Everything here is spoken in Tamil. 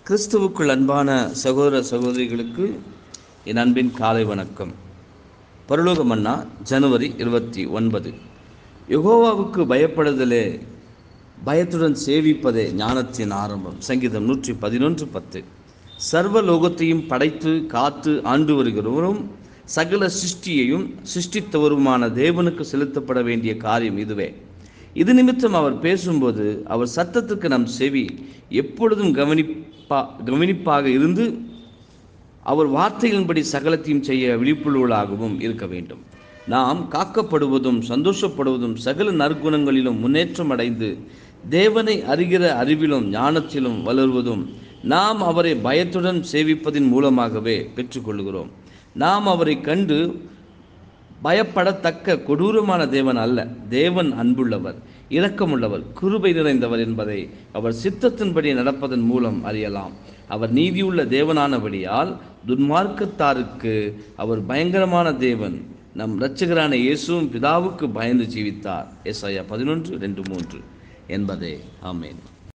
கிறிஸ்துவுக்குள் அன்பான சகோதர சகோதரிகளுக்கு என் அன்பின் காலை வணக்கம் பரலோக மன்னா ஜனவரி இருபத்தி ஒன்பது யெகோவாவுக்கு பயப்படுதலே பயத்துடன் சேவிப்பதே ஞானத்தின் ஆரம்பம் சங்கீதம் நூற்றி பதினொன்று பத்து சர்வ லோகத்தையும் படைத்து காத்து ஆண்டு வருகிறவரும் சகல சிருஷ்டியையும் சிருஷ்டித்தவருமான தேவனுக்கு செலுத்தப்பட வேண்டிய காரியம் இதுவே இது நிமித்தம் அவர் பேசும்போது அவர் சத்தத்துக்கு நம் செவி எப்பொழுதும் கவனிப்பா கவனிப்பாக இருந்து அவர் வார்த்தைகளின்படி சகலத்தையும் செய்ய விழிப்புள்ளவர்களாகவும் இருக்க வேண்டும் நாம் காக்கப்படுவதும் சந்தோஷப்படுவதும் சகல நற்குணங்களிலும் முன்னேற்றம் அடைந்து தேவனை அறிகிற அறிவிலும் ஞானத்திலும் வளர்வதும் நாம் அவரை பயத்துடன் சேவிப்பதின் மூலமாகவே பெற்றுக்கொள்கிறோம் நாம் அவரை கண்டு பயப்படத்தக்க கொடூரமான தேவன் அல்ல தேவன் அன்புள்ளவர் இரக்கமுள்ளவர் கிருபை நிறைந்தவர் என்பதை அவர் சித்தத்தின்படி நடப்பதன் மூலம் அறியலாம் அவர் நீதியுள்ள தேவனானபடியால் துன்மார்க்கத்தாருக்கு அவர் பயங்கரமான தேவன் நம் இரட்சகரான இயேசுவும் பிதாவுக்கு பயந்து ஜீவித்தார் எஸ்ஐயா பதினொன்று ரெண்டு மூன்று என்பதே ஆமேன்